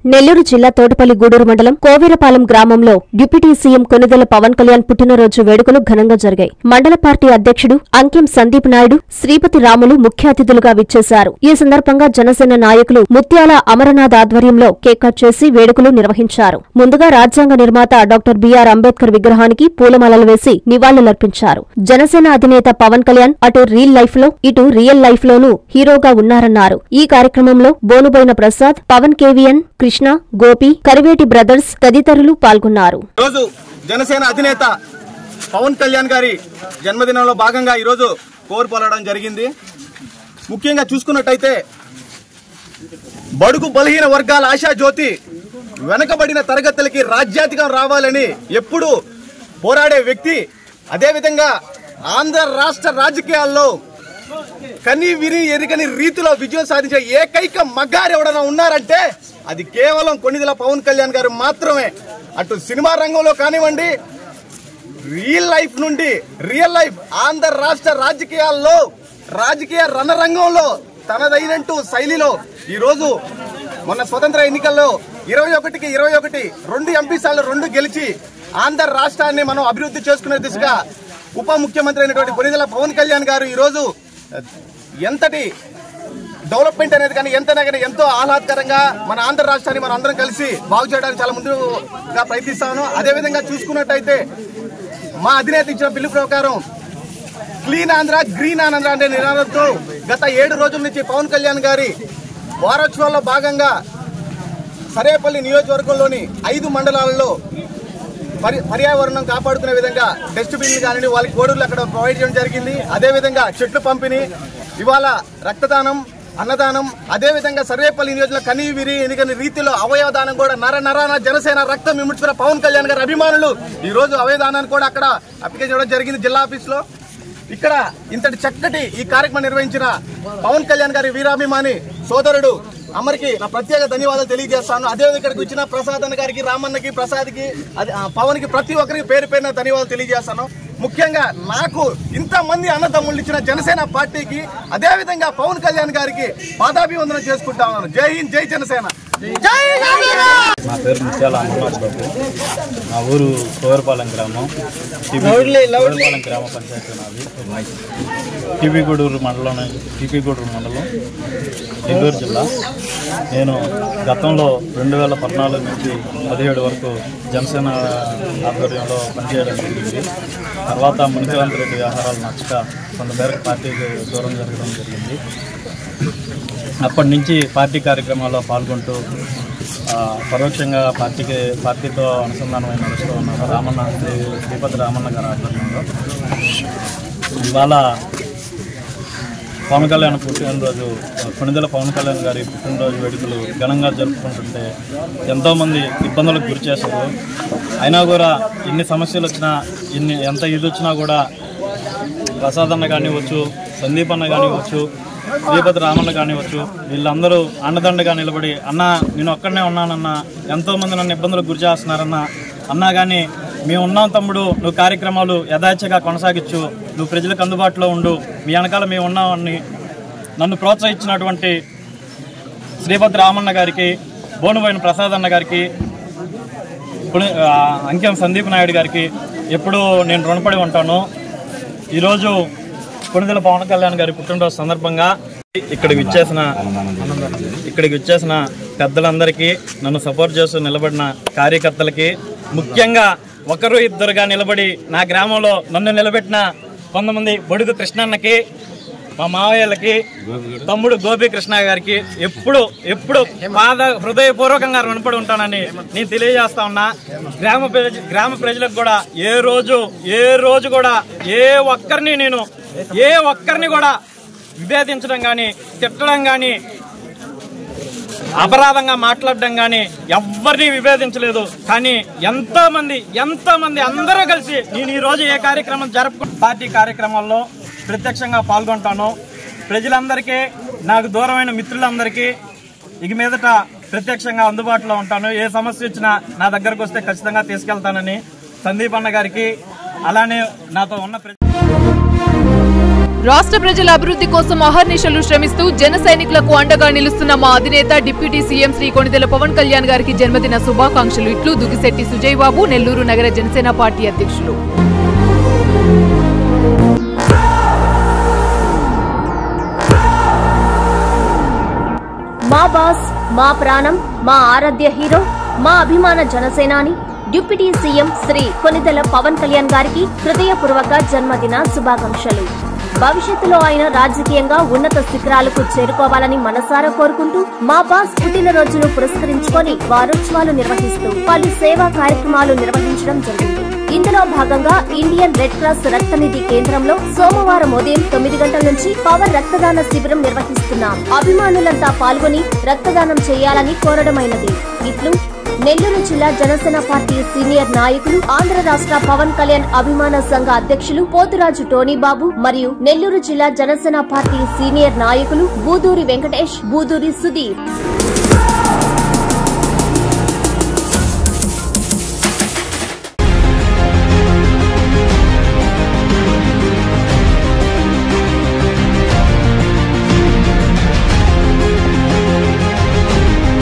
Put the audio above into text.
నెల్లూరు జిల్లా తోటపల్లి గూడూరు మండలం కోవీరపాలెం గ్రామంలో డిప్యూటీ సీఎం కొనిదెల పవన్ కళ్యాణ్ పుట్టినరోజు వేడుకలు ఘనంగా జరిగాయి మండల పార్టీ అధ్యక్షుడు అంకెం సందీప్ నాయుడు శ్రీపతి రాములు ముఖ్య అతిథులుగా విచ్చేశారు ఈ సందర్భంగా జనసేన నాయకులు ముత్యాల అమరనాథ్ ఆధ్వర్యంలో కేక్ కట్ చేసి వేడుకలు నిర్వహించారు ముందుగా రాజ్యాంగ నిర్మాత డాక్టర్ బిఆర్ అంబేద్కర్ విగ్రహానికి పూలమాలలు వేసి నివాళులర్పించారు జనసేన అధినేత పవన్ కళ్యాణ్ అటు రీల్ లైఫ్ లో ఇటు రియల్ లైఫ్ లోనూ హీరోగా ఉన్నారన్నారు ఈ కార్యక్రమంలో బోనుబోయిన ప్రసాద్ పవన్ కేవీఎన్ కృష్ణ గోపి కరివేటి బ్రదర్స్ తదితరులు పాల్గొన్నారు ఈరోజు జనసేన అధినేత పవన్ కళ్యాణ్ గారి జన్మదినంలో భాగంగా ఈరోజు కోరు పొలడం జరిగింది ముఖ్యంగా చూసుకున్నట్టయితే బడుగు బలహీన వర్గాల ఆశా జ్యోతి వెనకబడిన తరగతులకి రాజ్యాధికం రావాలని ఎప్పుడు పోరాడే వ్యక్తి అదేవిధంగా ఆంధ్ర రాష్ట్ర రాజకీయాల్లో కని విని ఎరుగని రీతిలో విజయం సాధించే ఏకైక మగారు ఎవడైనా ఉన్నారంటే అది కేవలం కొన్నిదిల పవన్ కళ్యాణ్ గారు మాత్రమే అటు సినిమా రంగంలో కానివ్వండి రియల్ లైఫ్ నుండి రియల్ లైఫ్ ఆంధ్ర రాష్ట్ర రాజకీయాల్లో రాజకీయ రణరంగంలో తనదైనట్టు శైలిలో ఈ రోజు మొన్న స్వతంత్ర ఎన్నికల్లో ఇరవై ఒకటికి ఇరవై ఒకటి రెండు ఎంపీ స్థానాలు రెండు గెలిచి ఆంధ్ర రాష్ట్రాన్ని మనం అభివృద్ధి చేసుకునే దిశగా ఉప ముఖ్యమంత్రి అయినటువంటి కొనిదెల పవన్ కళ్యాణ్ గారు ఈ రోజు ఎంతటి డెవలప్మెంట్ అనేది కానీ ఎంత కానీ ఎంతో ఆహ్లాదకరంగా మన ఆంధ్ర రాష్ట్రాన్ని మనం అందరం కలిసి బాగు చేయడానికి చాలా ముందుగా ప్రయత్నిస్తాను అదేవిధంగా చూసుకున్నట్టయితే మా అధినేత ఇచ్చిన పిలుపు ప్రకారం క్లీన్ ఆంధ్ర గ్రీన్ ఆంధ్ర అనే నినాదంతో గత ఏడు రోజుల నుంచి పవన్ కళ్యాణ్ గారి వారోత్సవాల్లో భాగంగా సరేపల్లి నియోజకవర్గంలోని ఐదు మండలాలలో పరి పర్యావరణం కాపాడుకునే విధంగా డస్ట్బిన్ కానీ వాళ్ళకి కోడూళ్ళు అక్కడ ప్రొవైడ్ చేయడం జరిగింది అదేవిధంగా చెట్లు పంపిణీ ఇవాళ రక్తదానం అన్నదానం అదేవిధంగా సర్వేపల్లి నియోజకవర్గంలో కనీ విరి ఎన్నికని రీతిలో అవయవదానం కూడా నర నరాన జనసేన రక్తం ఇముడ్చుకున్న పవన్ కళ్యాణ్ గారి అభిమానులు ఈ రోజు అవయవదానాన్ని కూడా అక్కడ అప్లికేషన్ చేయడం జరిగింది జిల్లా ఆఫీస్ లో ఇక్కడ ఇంతటి చక్కటి ఈ కార్యక్రమం నిర్వహించిన పవన్ కళ్యాణ్ గారి వీరాభిమాని సోదరుడు అమర్కి నా ప్రత్యేక ధన్యవాదాలు తెలియజేస్తాను అదే ఇక్కడికి వచ్చిన ప్రసాద్ అన్న గారికి రామన్నకి ప్రసాద్కి అది ఆ, పవన్కి ప్రతి ఒక్కరికి పేరు పేరున ధన్యవాదాలు తెలియజేస్తాను ముఖ్యంగా నాకు ఇంతమంది అన్నదమ్ముళ్ళు ఇచ్చిన జనసేన పార్టీకి అదే విధంగా పవన్ కళ్యాణ్ గారికి పాదాభివందనం చేసుకుంటా ఉన్నాను జై హింద్ జై జనసేన నా పేరు ముత్యాల అమర్నాథ్ బాబు నా ఊరు కోవరపాలెం గ్రామం టీబీ కోవరపాలెం గ్రామ పంచాయతీ నాది టీపీ గూడూరు మండలం టీపీ గూడూరు మండలం నెల్లూరు జిల్లా నేను గతంలో రెండు వేల పద్నాలుగు నుంచి పదిహేడు వరకు జనసేన ఆధ్వర్యంలో పనిచేయడం జరిగింది తర్వాత మునికివంత రెడ్డి వ్యవహారాలు నచ్చక కొంతమేరకు పార్టీకి దూరం జరగడం జరిగింది అప్పటి నుంచి పార్టీ కార్యక్రమాల్లో పాల్గొంటూ ఆ, పరోక్షంగా పార్టీకి పార్టీతో అనుసంధానమైన నడుస్తూ ఉన్నారు రామన్న శ్రీ శ్రీపతి రామన్న గారి ఆధ్వర్యంలో ఇవాళ పవన్ కళ్యాణ్ పుట్టినరోజు కొనిదెల పవన్ కళ్యాణ్ గారి పుట్టినరోజు వేడుకలు ఘనంగా జరుపుకుంటుంటే ఎంతోమంది ఇబ్బందులకు గురి చేశారు అయినా కూడా ఎన్ని సమస్యలు వచ్చినా ఎన్ని ఎంత ఇది వచ్చినా కూడా ప్రసాద్ అన్న కానివ్వచ్చు సందీప్ అన్న కానివ్వచ్చు శ్రీపతి రామన్న కానివ్వచ్చు వీళ్ళందరూ అండదండగా నిలబడి అన్న నేను ఒక్కడనే ఉన్నానన్న ఎంతో మంది నన్ను ఇబ్బందులకు గురి చేస్తున్నారన్న అన్నా కానీ మేము ఉన్నాం తమ్ముడు నువ్వు కార్యక్రమాలు యథాచ్ఛగా కొనసాగించు నువ్వు ప్రజలకు అందుబాటులో ఉండు మీ వెనకాల మేము ఉన్నామని నన్ను ప్రోత్సహించినటువంటి శ్రీపతి రామన్న గారికి బోనుబోయిన ప్రసాద్ అన్న గారికి పుని- ఆ, అంకెం సందీప్ నాయుడు గారికి ఎప్పుడూ నేను రుణపడి ఉంటాను ఈరోజు కొనిదెల పవన్ కళ్యాణ్ గారి పుట్టినరోజు సందర్భంగా ఇక్కడికి విచ్చేసిన ఇక్కడికి విచ్చేసిన పెద్దలందరికీ నన్ను సపోర్ట్ చేస్తూ నిలబడిన కార్యకర్తలకి ముఖ్యంగా ఒకరు ఇద్దరుగా నిలబడి నా గ్రామంలో నన్ను నిలబెట్టిన కొంతమంది బొడుగు కృష్ణన్నకి మా మావయ్యలకి తమ్ముడు గోపీకృష్ణ గారికి ఎప్పుడు ఎప్పుడు పాద హృదయపూర్వకంగా రుణపడి ఉంటానని నేను తెలియజేస్తా ఉన్నా గ్రామ ప్రజ గ్రామ ప్రజలకు కూడా ఏ రోజు ఏ రోజు కూడా ఏ ఒక్కరిని నేను ఏ ఒక్కరిని కూడా విభేదించడం కానీ తిట్టడం కానీ అపరాధంగా మాట్లాడడం కానీ ఎవరిని విభేదించలేదు కానీ ఎంతో మంది ఎంతో మంది అందరూ కలిసి నేను ఈ రోజు ఏ కార్యక్రమం జరుపు పార్టీ కార్యక్రమాల్లో ప్రత్యక్షంగా పాల్గొంటాను ప్రజలందరికీ నాకు దూరమైన మిత్రులందరికీ ఇక మీదట ప్రత్యక్షంగా అందుబాటులో ఉంటాను ఏ సమస్య వచ్చినా నా దగ్గరకు వస్తే ఖచ్చితంగా తీసుకెళ్తానని సందీప్ అన్న గారికి అలానే నాతో ఉన్న ప్రజ రాష్ట్ర ప్రజల అభివృద్ధి కోసం అహర్నిశలు శ్రమిస్తూ జన సైనికులకు అండగా నిలుస్తున్న మా అధినేత డిప్యూటీ సీఎం శ్రీ కొణిదెల పవన్ కళ్యాణ్ గారికి జన్మదిన శుభాకాంక్షలు ఇట్లు దుగిశెట్టి సుజయ్ బాబు నెల్లూరు నగర జనసేన పార్టీ అధ్యక్షులు మా బాస్ మా ప్రాణం మా ఆరాధ్య హీరో మా అభిమాన జనసేనాని డిప్యూటీ సీఎం శ్రీ కొనిదెల పవన్ కళ్యాణ్ గారికి హృదయపూర్వక జన్మదిన శుభాకాంక్షలు భవిష్యత్తులో ఆయన రాజకీయంగా ఉన్నత శిఖరాలకు చేరుకోవాలని మనసారా కోరుకుంటూ మా బాస్ పుట్టినరోజును పురస్కరించుకొని వారోత్సవాలు నిర్వహిస్తూ పలు సేవా కార్యక్రమాలు నిర్వహించడం జరిగింది ఇందులో భాగంగా ఇండియన్ రెడ్ క్రాస్ రక్తనిధి కేంద్రంలో సోమవారం ఉదయం తొమ్మిది గంటల నుంచి పవర్ రక్తదాన శిబిరం నిర్వహిస్తున్నాం అభిమానులంతా పాల్గొని రక్తదానం చేయాలని కోరడమైనది ఇట్లు నెల్లూరు జిల్లా జనసేన పార్టీ సీనియర్ నాయకులు ఆంధ్ర రాష్ట్ర పవన్ కళ్యాణ్ అభిమాన సంఘ అధ్యక్షులు పోతురాజు టోనీ బాబు మరియు నెల్లూరు జిల్లా జనసేన పార్టీ సీనియర్ నాయకులు బూదూరి వెంకటేష్ బూదూరి సుధీర్